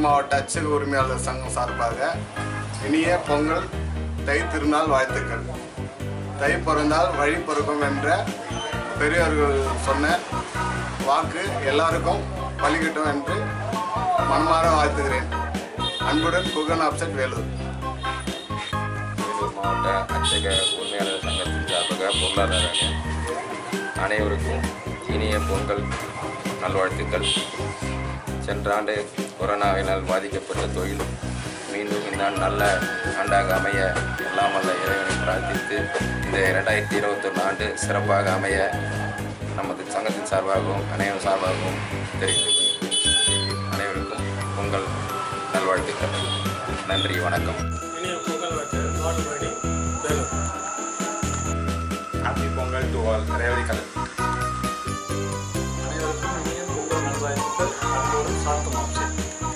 மாவட்ட அச்சக உரிமையாளர் சங்கம் சார்பாக இனிய பொங்கல் தை திருநாள் வாழ்த்துக்கள் தை பிறந்தால் வழி பிறக்கும் என்ற பெரியவர்கள் சொன்ன வாக்கு எல்லாருக்கும் பலிக்கட்டும் என்று மனமாற வாழ்த்துகிறேன் அன்புடன் குகன் ஆப்செட் வேலூர் வேலூர் மாவட்ட அச்சக உரிமையாளர் சங்கத்தின் சார்பாக பொருளாதார அனைவருக்கும் இனிய பொங்கல் நல்வாழ்த்துக்கள் சென்ற ஆண்டு கொரோனாவினால் பாதிக்கப்பட்ட தொழில் மீண்டும் இந்த ஆண்டு நல்ல ஆண்டாக அமைய எல்லாம் வல்ல இறைவனை பிரார்த்தித்து இந்த இரண்டாயிரத்தி இருபத்தொன்று ஆண்டு சிறப்பாக அமைய நமது சங்கத்தின் சார்பாகவும் அனைவரும் சார்பாகவும் தெரிவித்துக் கொள்கிறேன். அனைவருக்கும் பொங்கல் நல்வாழ்த்துக்கள் நன்றி வணக்கம் இனிய பொங்கல் வச்சு வாடுபடி Vellore happy Pongal to all Revathi colour அனைவருக்கும் இனிய பொங்கல் நல்வாழ்த்துக்கள் அன்போடு சாத்தம் ஆப்ஷன்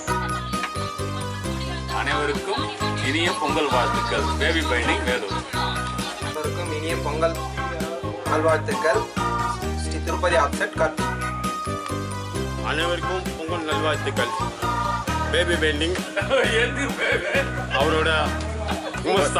அனைவருக்கும் இனிய பொங்கல் வாழ்த்துக்கள் பேபி பைண்டிங் வேலூர் அனைவருக்கும் இனிய பொங்கல் நல்வாழ்த்துக்கள் ஸ்ரீ திருப்பதி ஆப்செட் கார்த்திக் அனைவருக்கும் பொங்கல் நல்வாழ்த்துக்கள் பேபி பெயிண்டிங் அவரோட குமஸ்தா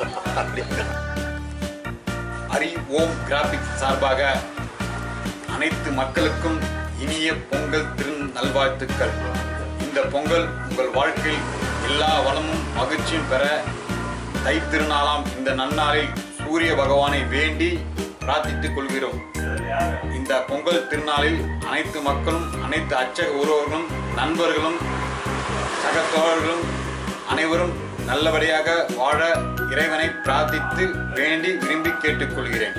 ஹரி ஓம் கிராபிக்ஸ் சார்பாக அனைத்து மக்களுக்கும் இனிய பொங்கல் திரு நல்வாழ்த்துக்கள் இந்த பொங்கல் உங்கள் வாழ்க்கையில் எல்லா வளமும் மகிழ்ச்சியும் பெற தை திருநாளாம் இந்த நன்னாளில் சூரிய பகவானை வேண்டி பிரார்த்தித்துக் கொள்கிறோம் இந்த பொங்கல் திருநாளில் அனைத்து மக்களும் அனைத்து அச்சக உறவர்களும் நண்பர்களும் சக தோழர்களும் அனைவரும் நல்லபடியாக வாழ இறைவனை பிரார்த்தித்து வேண்டி விரும்பி கேட்டுக்கொள்கிறேன்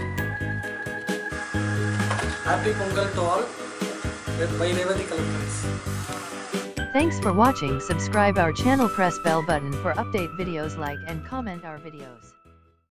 happy Pongal to all by Revathi collectors Thanks for watching. Subscribe our channel, press bell button for update videos, like and comment our videos.